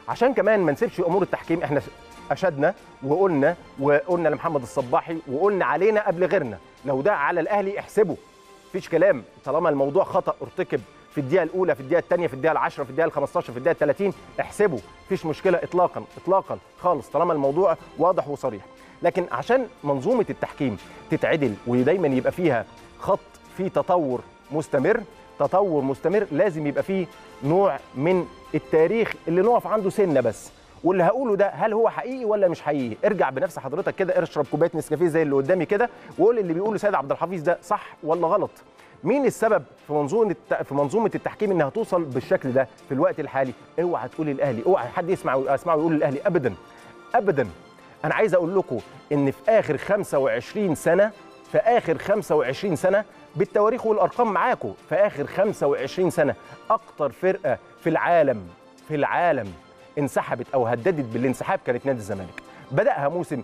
عشان كمان ما نسيبش امور التحكيم احنا اشدنا وقلنا وقلنا لمحمد الصباحي وقلنا علينا قبل غيرنا لو ده على الاهلي احسبه مفيش كلام طالما الموضوع خطا ارتكب في الدقيقه الاولى في الدقيقه الثانيه في الدقيقه العشرة في الدقيقه ال15 في الدقيقه 30 احسبه مفيش مشكله اطلاقا اطلاقا خالص طالما الموضوع واضح وصريح لكن عشان منظومه التحكيم تتعدل ودايما يبقى فيها خط فيه تطور مستمر تطور مستمر لازم يبقى فيه نوع من التاريخ اللي نقف عنده سنه بس واللي هقوله ده هل هو حقيقي ولا مش حقيقي ارجع بنفس حضرتك كده اشرب كوبايه نسكافيه زي اللي قدامي كده وقول اللي بيقوله سيد عبد الحفيظ ده صح ولا غلط مين السبب في منظومه في منظومه التحكيم انها توصل بالشكل ده في الوقت الحالي اوعى تقول الاهلي اوعى حد يسمع اسمعه يقول الاهلي ابدا ابدا انا عايز اقول لكم ان في اخر 25 سنه في اخر 25 سنه بالتواريخ والارقام معاكم في اخر 25 سنه اكتر فرقه في العالم في العالم انسحبت او هددت بالانسحاب كانت نادي الزمالك بداها موسم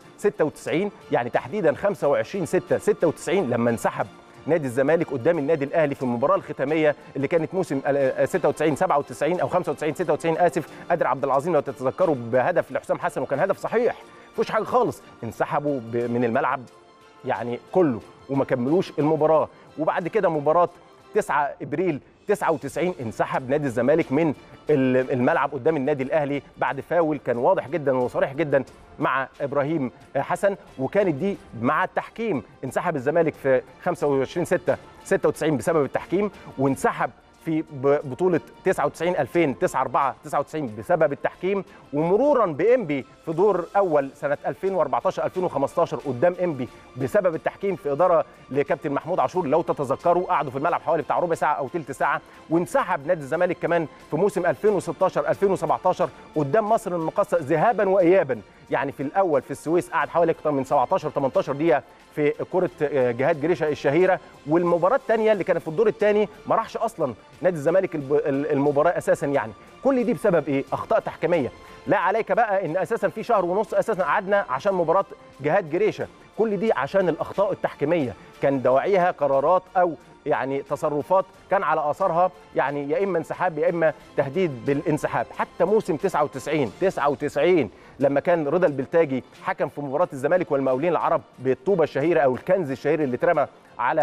96 يعني تحديدا 25 6 96 لما انسحب نادي الزمالك قدام النادي الاهلي في المباراه الختاميه اللي كانت موسم 96 97 او 95 96 اسف قادر عبد العظيم لو تتذكروا بهدف لحسام حسن وكان هدف صحيح مفيش حاجه خالص انسحبوا من الملعب يعني كله وما كملوش المباراه وبعد كده مباراه 9 ابريل 99 انسحب نادي الزمالك من الملعب قدام النادي الاهلي بعد فاول كان واضح جدا وصريح جدا مع ابراهيم حسن وكانت دي مع التحكيم انسحب الزمالك في 25 6 96 بسبب التحكيم وانسحب في بطولة 99 2000 9 4 99 بسبب التحكيم ومرورا بإنبي في دور أول سنة 2014 2015 قدام إنبي بسبب التحكيم في إدارة لكابتن محمود عاشور لو تتذكروا قعدوا في الملعب حوالي بتاع ربع ساعة أو ثلث ساعة وانسحب نادي الزمالك كمان في موسم 2016 2017 قدام مصر المقاصة ذهابا وإيابا يعني في الأول في السويس قعد حوالي أكثر من 17 18 دقيقة في كرة جهاد جريشة الشهيرة والمباراة الثانية اللي كانت في الدور الثاني ما راحش أصلا نادي الزمالك المباراة أساسا يعني كل دي بسبب إيه؟ أخطاء تحكيمية لا عليك بقى إن أساسا في شهر ونص أساسا قعدنا عشان مباراة جهاد جريشة كل دي عشان الأخطاء التحكيمية كان دواعيها قرارات أو يعني تصرفات كان على اثارها يعني يا اما انسحاب يا اما تهديد بالانسحاب حتى موسم 99 99 لما كان رضا البلتاجي حكم في مباراه الزمالك والمقاولين العرب بالطوبه الشهيره او الكنز الشهير اللي اترمى على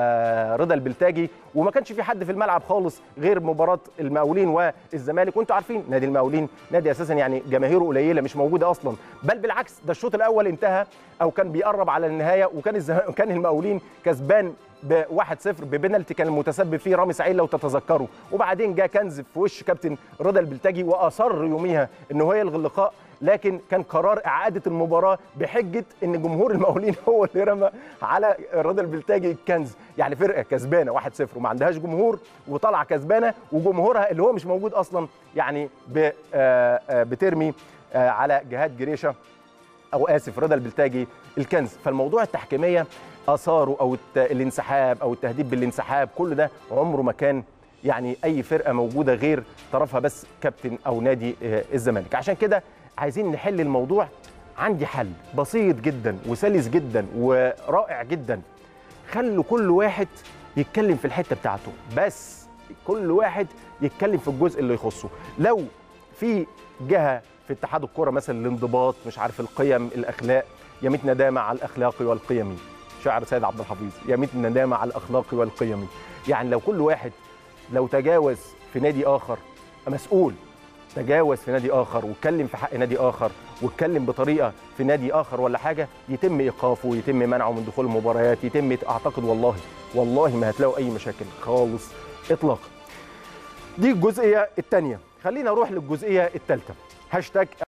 رضا البلتاجي وما كانش في حد في الملعب خالص غير مباراه المقاولين والزمالك وانتم عارفين نادي المقاولين نادي اساسا يعني جماهيره قليله مش موجوده اصلا بل بالعكس ده الشوط الاول انتهى او كان بيقرب على النهايه وكان الزم... كان المقاولين كسبان ب 1-0 ببنالتي كان المتسبب فيه رامي سعيد لو تتذكروا وبعدين جاء كنز في وش كابتن رضا البلتاجي واصر يوميها ان هو يلغي اللقاء لكن كان قرار اعاده المباراه بحجه ان جمهور المقاولين هو اللي رمى على رضا البلتاجي الكنز يعني فرقه كسبانه 1-0 وما عندهاش جمهور وطالعه كسبانه وجمهورها اللي هو مش موجود اصلا يعني بترمي على جهاد جريشه او اسف رضا البلتاجي الكنز فالموضوع التحكيميه اثاره او الانسحاب او التهديد بالانسحاب كل ده عمره ما كان يعني اي فرقه موجوده غير طرفها بس كابتن او نادي الزمالك عشان كده عايزين نحل الموضوع عندي حل بسيط جدا وسلس جدا ورائع جدا خلوا كل واحد يتكلم في الحته بتاعته بس كل واحد يتكلم في الجزء اللي يخصه لو في جهه في اتحاد الكوره مثلا الانضباط مش عارف القيم الاخلاق يميت ندامه على الاخلاق والقيم شاعر سيد عبد الحفيظ يميت الندامه على الاخلاق والقيم يعني لو كل واحد لو تجاوز في نادي اخر مسؤول تجاوز في نادي اخر واتكلم في حق نادي اخر واتكلم بطريقه في نادي اخر ولا حاجه يتم ايقافه ويتم منعه من دخول المباريات يتم اعتقد والله والله ما هتلاقوا اي مشاكل خالص اطلاقا دي الجزئيه الثانيه خلينا نروح للجزئيه الثالثه هاشتاج